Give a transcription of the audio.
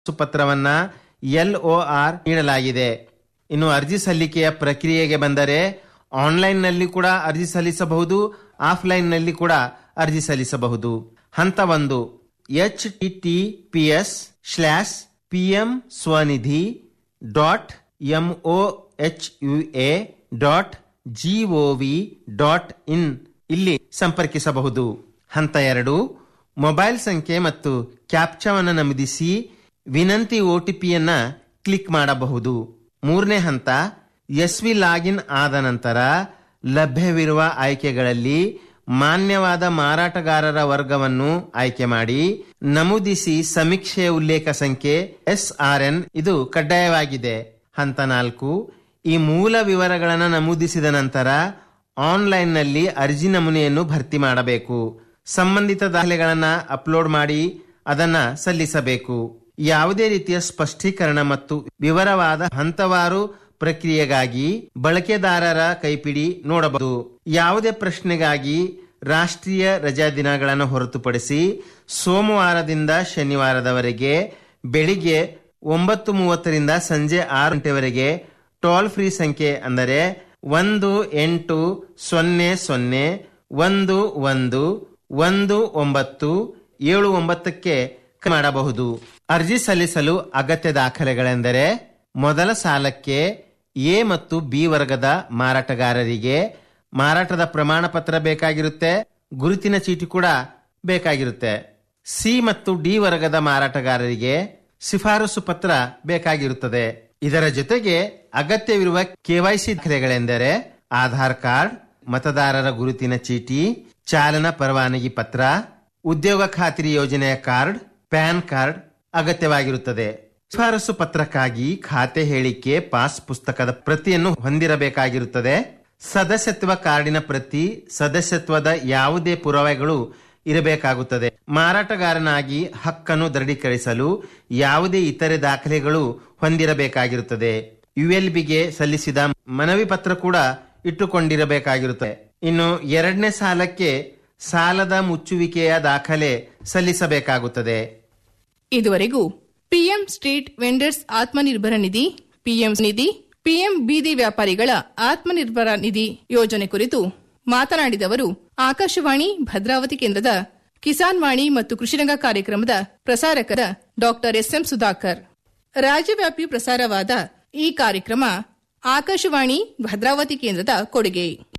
ಪತ್ರವನ್ನ ಎಲ್ಒಆರ್ ನೀಡಲಾಗಿದೆ ಇನ್ನು ಅರ್ಜಿ ಸಲ್ಲಿಕೆಯ ಪ್ರಕ್ರಿಯೆಗೆ ಬಂದರೆ ಆನ್ಲೈನ್ನಲ್ಲಿ ಕೂಡ ಅರ್ಜಿ ಸಲ್ಲಿಸಬಹುದು ಆಫ್ಲೈನ್ನಲ್ಲಿ ಕೂಡ ಅರ್ಜಿ ಸಲ್ಲಿಸಬಹುದು ಹಂತ ಒಂದು H T T P S slash P M Svanidhi dot M O H U A dot G O V dot in ಇಲ್ಲಿ ಸಂಪರ್ಕಿಸಬಹುದು ಹಂತ ಎರಡು ಮೊಬೈಲ್ ಸಂಖ್ಯೆ ಮತ್ತು ಕ್ಯಾಪ್ಚಾವನ್ನು ನಮೂದಿಸಿ ವಿನಂತಿ ಒಟಿಪಿಯನ್ನ ಕ್ಲಿಕ್ ಮಾಡಬಹುದು ಮೂರನೇ ಹಂತ ಎಸ್ ವಿ ಲಾಗಿನ್ ಆದ ನಂತರ ಲಭ್ಯವಿರುವ ಆಯ್ಕೆಗಳಲ್ಲಿ ಮಾನ್ಯವಾದ ಮಾರಾಟಗಾರರ ವರ್ಗವನ್ನು ಆಯ್ಕೆ ಮಾಡಿ ನಮೂದಿಸಿ ಸಮೀಕ್ಷೆಯ ಉಲ್ಲೇಖ ಸಂಖ್ಯೆ ಎಸ್ ಆರ್ ಎನ್ ಇದು ಕಡ್ಡಾಯವಾಗಿದೆ ಹಂತ ನಾಲ್ಕು ಈ ಮೂಲ ವಿವರಗಳನ್ನು ನಮೂದಿಸಿದ ನಂತರ ಆನ್ಲೈನ್ನಲ್ಲಿ ಅರ್ಜಿ ನಮೂನೆಯನ್ನು ಭರ್ತಿ ಮಾಡಬೇಕು ಸಂಬಂಧಿತ ದಾಖಲೆಗಳನ್ನು ಅಪ್ಲೋಡ್ ಮಾಡಿ ಅದನ್ನ ಸಲ್ಲಿಸಬೇಕು ಯಾವುದೇ ರೀತಿಯ ಸ್ಪಷ್ಟೀಕರಣ ಮತ್ತು ವಿವರವಾದ ಹಂತವಾರು ಪ್ರಕ್ರಿಯೆಗಾಗಿ ಬಳಕೆದಾರರ ಕೈಪಿಡಿ ನೋಡಬಹುದು ಯಾವುದೇ ಪ್ರಶ್ನೆಗಾಗಿ ರಾಷ್ಟ್ರೀಯ ರಜಾ ದಿನಗಳನ್ನು ಹೊರತುಪಡಿಸಿ ಸೋಮವಾರದಿಂದ ಶನಿವಾರದವರೆಗೆ ಬೆಳಿಗ್ಗೆ ಒಂಬತ್ತು ಮೂವತ್ತರಿಂದ ಸಂಜೆ ಆರು ಗಂಟೆವರೆಗೆ ಟೋಲ್ ಫ್ರೀ ಸಂಖ್ಯೆ ಅಂದರೆ ಒಂದು ಎಂಟು ಸೊನ್ನೆ ಸೊನ್ನೆ ಒಂದು ಒಂದು ಒಂದು ಒಂಬತ್ತು ಏಳು ಒಂಬತ್ತಕ್ಕೆ ಕರೆ ಮಾಡಬಹುದು ಅರ್ಜಿ ಸಲ್ಲಿಸಲು ಅಗತ್ಯ ದಾಖಲೆಗಳೆಂದರೆ ಮೊದಲ ಸಾಲಕ್ಕೆ ಎ ಮತ್ತು ಬಿ ವರ್ಗದ ಮಾರಾಟಗಾರರಿಗೆ ಮಾರಾಟದ ಪ್ರಮಾಣ ಪತ್ರ ಬೇಕಾಗಿರುತ್ತೆ ಗುರುತಿನ ಚೀಟಿ ಕೂಡ ಬೇಕಾಗಿರುತ್ತೆ ಸಿ ಮತ್ತು ಡಿ ವರ್ಗದ ಮಾರಾಟಗಾರರಿಗೆ ಶಿಫಾರಸು ಪತ್ರ ಬೇಕಾಗಿರುತ್ತದೆ ಇದರ ಜೊತೆಗೆ ಅಗತ್ಯವಿರುವ ಕೆವೈಸಿ ದಾಖಲೆಗಳೆಂದರೆ ಆಧಾರ್ ಕಾರ್ಡ್ ಮತದಾರರ ಗುರುತಿನ ಚೀಟಿ ಚಾಲನಾ ಪರವಾನಗಿ ಪತ್ರ ಉದ್ಯೋಗ ಖಾತ್ರಿ ಯೋಜನೆಯ ಕಾರ್ಡ್ ಪ್ಯಾನ್ ಕಾರ್ಡ್ ಅಗತ್ಯವಾಗಿರುತ್ತದೆ ಶಿಫಾರಸು ಪತ್ರಕ್ಕಾಗಿ ಖಾತೆ ಹೇಳಿಕೆ ಪಾಸ್ ಪುಸ್ತಕದ ಪ್ರತಿಯನ್ನು ಹೊಂದಿರಬೇಕಾಗಿರುತ್ತದೆ ಸದಸ್ಯತ್ವ ಕಾರ್ಡಿನ ಪ್ರತಿ ಸದಸ್ಯತ್ವದ ಯಾವುದೇ ಪುರಾವೆಗಳು ಇರಬೇಕಾಗುತ್ತದೆ ಮಾರಾಟಗಾರನಾಗಿ ಹಕ್ಕನ್ನು ದೃಢೀಕರಿಸಲು ಯಾವುದೇ ಇತರೆ ದಾಖಲೆಗಳು ಹೊಂದಿರಬೇಕಾಗಿರುತ್ತದೆ ಯುಎಲ್ಬಿಗೆ ಸಲ್ಲಿಸಿದ ಮನವಿ ಪತ್ರ ಕೂಡ ಇಟ್ಟುಕೊಂಡಿರಬೇಕಾಗಿರುತ್ತದೆ ಇನ್ನು ಎರಡನೇ ಸಾಲಕ್ಕೆ ಸಾಲದ ಮುಚ್ಚುವಿಕೆಯ ದಾಖಲೆ ಸಲ್ಲಿಸಬೇಕಾಗುತ್ತದೆ ಇದುವರೆಗೂ PM street vendors Atmanirbhar Nidhi PM Nidhi PM ಬೀದಿ ವ್ಯಾಪಾರಿಗಳ ಆತ್ಮನಿರ್ಭರ ನಿಧಿ ಯೋಜನೆ ಕುರಿತು ಮಾತನಾಡಿದವರು ಆಕಾಶವಾಣಿ ಭದ್ರಾವತಿ ಕೇಂದ್ರದ ಕಿಸಾನ್ ವಾಣಿ ಮತ್ತು ಕೃಷಿರಂಗ ಕಾರ್ಯಕ್ರಮದ ಪ್ರಸಾರಕರ ಡಾಕ್ಟರ್ ಎಸ್ಎಂ ಸುಧಾಕರ್ ರಾಜ್ಯವ್ಯಾಪಿ ಪ್ರಸಾರವಾದ ಈ ಕಾರ್ಯಕ್ರಮ ಆಕಾಶವಾಣಿ ಭದ್ರಾವತಿ ಕೇಂದ್ರದ ಕೊಡುಗೆ